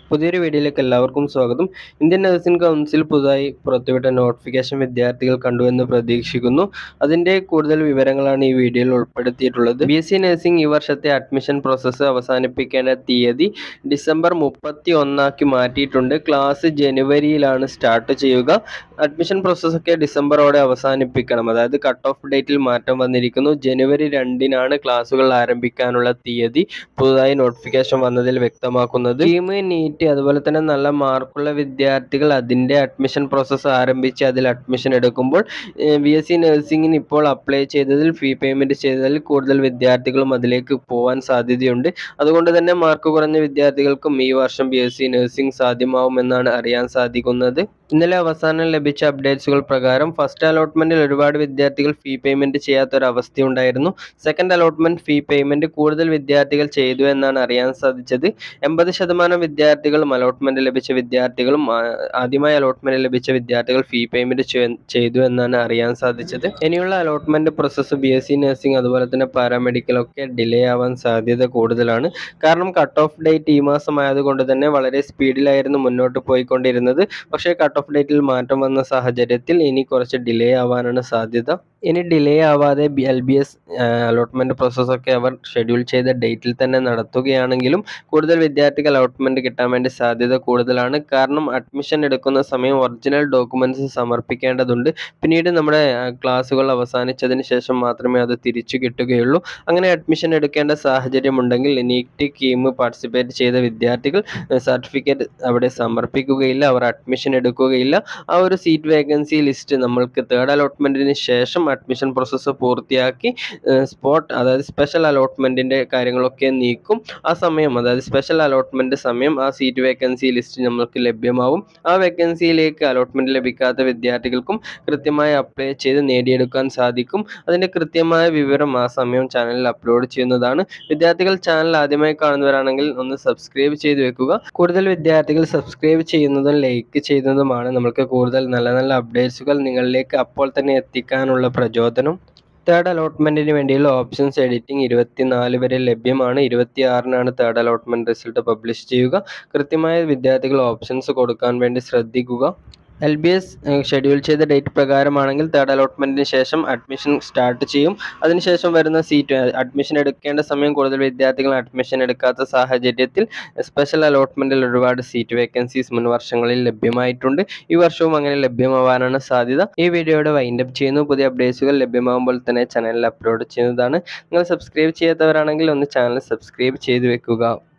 പുതിയൊരു വീഡിയോയിലേക്ക് എല്ലാവർക്കും സ്വാഗതം ഇന്ത്യൻ നഴ്സിംഗ് കൗൺസിൽ പുതുതായി പുറത്തുവിട്ട നോട്ടിഫിക്കേഷൻ വിദ്യാർത്ഥികൾ കണ്ടുവെന്ന് പ്രതീക്ഷിക്കുന്നു അതിൻ്റെ കൂടുതൽ വിവരങ്ങളാണ് ഈ വീഡിയോയിൽ ഉൾപ്പെടുത്തിയിട്ടുള്ളത് ബി എസ് സി നഴ്സിംഗ് ഈ വർഷത്തെ അഡ്മിഷൻ പ്രോസസ്സ് അവസാനിപ്പിക്കേണ്ട തീയതി ഡിസംബർ മുപ്പത്തി ഒന്നാക്കി മാറ്റിയിട്ടുണ്ട് ക്ലാസ് ജനുവരിയിലാണ് സ്റ്റാർട്ട് ചെയ്യുക അഡ്മിഷൻ പ്രോസസ്സൊക്കെ ഡിസംബറോടെ അവസാനിപ്പിക്കണം അതായത് കട്ട് ഓഫ് ഡേറ്റിൽ മാറ്റം വന്നിരിക്കുന്നു ജനുവരി രണ്ടിനാണ് ക്ലാസ്സുകൾ ആരംഭിക്കാനുള്ള തീയതി പുതുതായി നോട്ടിഫിക്കേഷൻ വന്നതിൽ വ്യക്തമാക്കുന്നത് കീം നീറ്റ് അതുപോലെ തന്നെ നല്ല മാർക്കുള്ള വിദ്യാർത്ഥികൾ അതിൻ്റെ അഡ്മിഷൻ പ്രോസസ്സ് ആരംഭിച്ച് അതിൽ അഡ്മിഷൻ എടുക്കുമ്പോൾ ബി എസ് സി നഴ്സിംഗിന് ഇപ്പോൾ അപ്ലൈ ചെയ്തതിൽ ഫീ പേയ്മെൻറ്റ് ചെയ്തതിൽ കൂടുതൽ വിദ്യാർത്ഥികളും അതിലേക്ക് പോകാൻ സാധ്യതയുണ്ട് അതുകൊണ്ട് തന്നെ മാർക്ക് കുറഞ്ഞ വിദ്യാർത്ഥികൾക്കും ഈ വർഷം ബി എസ് സി നഴ്സിംഗ് സാധ്യമാവുമെന്നാണ് അറിയാൻ സാധിക്കുന്നത് ഇന്നലെ അവസാനം ലഭിച്ച അപ്ഡേറ്റ്സുകൾ പ്രകാരം ഫസ്റ്റ് അലോട്ട്മെന്റിൽ ഒരുപാട് വിദ്യാർത്ഥികൾ ഫീ പേയ്മെന്റ് ചെയ്യാത്ത ഒരു അവസ്ഥയുണ്ടായിരുന്നു സെക്കൻഡ് അലോട്ട്മെന്റ് ഫീ പേയ്മെന്റ് കൂടുതൽ വിദ്യാർത്ഥികൾ ചെയ്തു എന്നാണ് അറിയാൻ സാധിച്ചത് എൺപത് ശതമാനം വിദ്യാർത്ഥികളും അലോട്ട്മെന്റ് ലഭിച്ച വിദ്യാർത്ഥികളും ആ, ആദ്യമായി അലോട്ട്മെന്റ് ലഭിച്ച വിദ്യാർത്ഥികൾ ഫീ പേയ്മെന്റ് ചെയ്തു എന്നാണ് അറിയാൻ സാധിച്ചത് ഇനിയുള്ള allotment process B S C nursing അതുപോലെ തന്നെ പാരാമെഡിക്കൽ ഒക്കെ ഡിലേ ആവാൻ സാധ്യത കൂടുതലാണ് കാരണം കട്ട് ഓഫ് ഡേറ്റ് ഈ മാസം ആയതുകൊണ്ട് തന്നെ വളരെ സ്പീഡിലായിരുന്നു മുന്നോട്ട് പോയിക്കൊണ്ടിരുന്നത് പക്ഷേ കട്ട് ഓഫ് ഡേറ്റിൽ മാറ്റം വന്ന സാഹചര്യത്തിൽ ഇനി കുറച്ച് ഡിലേ ആവാനാണ് സാധ്യത ഇനി ഡിലേ ആവാതെ B L B S allotment പ്രോസസ്സൊക്കെ അവർ ഷെഡ്യൂൾ ചെയ്ത ഡേറ്റിൽ തന്നെ നടത്തുകയാണെങ്കിലും കൂടുതൽ വിദ്യാർത്ഥികൾ അലോട്ട്മെന്റ് കിട്ടാൻ വേണ്ടി സാധ്യത കൂടുതലാണ് കാരണം അഡ്മിഷൻ എടുക്കുന്ന സമയം ഒറിജിനൽ ഡോക്യുമെന്റ്സ് സമർപ്പിക്കേണ്ടതുണ്ട് പിന്നീട് നമ്മുടെ ആ, ക്ലാസ്സുകൾ അവസാനിച്ചതിന് ശേഷം മാത്രമേ അത് തിരിച്ചു കിട്ടുകയുള്ളൂ അങ്ങനെ അഡ്മിഷൻ എടുക്കേണ്ട സാഹചര്യം ഉണ്ടെങ്കിൽ നീറ്റ് കീം പാർട്ടിസിപ്പേറ്റ് ചെയ്ത വിദ്യാർത്ഥികൾ സർട്ടിഫിക്കറ്റ് അവിടെ സമർപ്പിക്കുകയില്ല അവർ അഡ്മിഷൻ എടുക്കുകയില്ല ആ ഒരു സീറ്റ് വേക്കൻസി ലിസ്റ്റ് നമ്മൾക്ക് തേർഡ് അലോട്ട്മെന്റിന് ശേഷം അഡ്മിഷൻ പ്രോസസ്സ് പൂർത്തിയാക്കി സ്പോട്ട് അതായത് സ്പെഷ്യൽ അലോട്ട്മെന്റിന്റെ കാര്യങ്ങളൊക്കെ നീക്കും ആ സമയം അതായത് സ്പെഷ്യൽ അലോട്ട്മെന്റ് സമയം ആ സീറ്റ് വേക്കൻസി ലിസ്റ്റ് നമ്മൾക്ക് ലഭ്യമാവും ആ വേക്കൻസിയിലേക്ക് അലോട്ട്മെന്റ് ലഭിക്കാത്ത വിദ്യാർത്ഥികൾക്കും കൃത്യമായി അപ്ലൈ ചെയ്ത് നേടിയെടുക്കാൻ സാധിക്കും അതിന്റെ കൃത്യമായ വിവരം ആ സമയം ചാനലിൽ അപ്ലോഡ് ചെയ്യുന്നതാണ് വിദ്യാർത്ഥികൾ ചാനൽ ആദ്യമായി കാണുന്നവരാണെങ്കിൽ ഒന്ന് സബ്സ്ക്രൈബ് ചെയ്ത് വെക്കുക കൂടുതൽ വിദ്യാർത്ഥികൾ സബ്സ്ക്രൈബ് ചെയ്യുന്നതും ലൈക്ക് ചെയ്യുന്നതുമാണ് നമുക്ക് കൂടുതൽ നല്ല നല്ല അപ്ഡേറ്റ്സുകൾ നിങ്ങളിലേക്ക് അപ്പോൾ തന്നെ എത്തിക്കാനുള്ള പ്രചോദനം തേർഡ് അലോട്ട്മെന്റിന് വേണ്ടിയുള്ള ഓപ്ഷൻസ് എഡിറ്റിംഗ് ഇരുപത്തിനാല് വരെ ലഭ്യമാണ് ഇരുപത്തിയാറിനാണ് തേർഡ് അലോട്ട്മെന്റ് റിസൾട്ട് പബ്ലിഷ് ചെയ്യുക കൃത്യമായ വിദ്യാർത്ഥികൾ ഓപ്ഷൻസ് കൊടുക്കാൻ വേണ്ടി ശ്രദ്ധിക്കുക എൽ ബി എസ് ഷെഡ്യൂൾ ചെയ്ത ഡേറ്റ് പ്രകാരമാണെങ്കിൽ തേർഡ് അലോട്ട്മെന്റിന് ശേഷം അഡ്മിഷൻ സ്റ്റാർട്ട് ചെയ്യും അതിനുശേഷം വരുന്ന സീറ്റ് അഡ്മിഷൻ എടുക്കേണ്ട സമയം കൂടുതൽ വിദ്യാർത്ഥികൾ അഡ്മിഷൻ എടുക്കാത്ത സാഹചര്യത്തിൽ സ്പെഷ്യൽ അലോട്ട്മെന്റിൽ ഒരുപാട് സീറ്റ് വേക്കൻസീസ് മുൻ വർഷങ്ങളിൽ ലഭ്യമായിട്ടുണ്ട് ഈ വർഷവും അങ്ങനെ ലഭ്യമാവാനാണ് സാധ്യത ഈ വീഡിയോയുടെ വൈൻഡപ്പ് ചെയ്യുന്നു പുതിയ അപ്ഡേറ്റ്സുകൾ ലഭ്യമാകുമ്പോൾ തന്നെ ചാനലിൽ അപ്ലോഡ് ചെയ്യുന്നതാണ് നിങ്ങൾ സബ്സ്ക്രൈബ് ചെയ്യാത്തവരാണെങ്കിൽ ഒന്ന് ചാനൽ സബ്സ്ക്രൈബ് ചെയ്തു വെക്കുക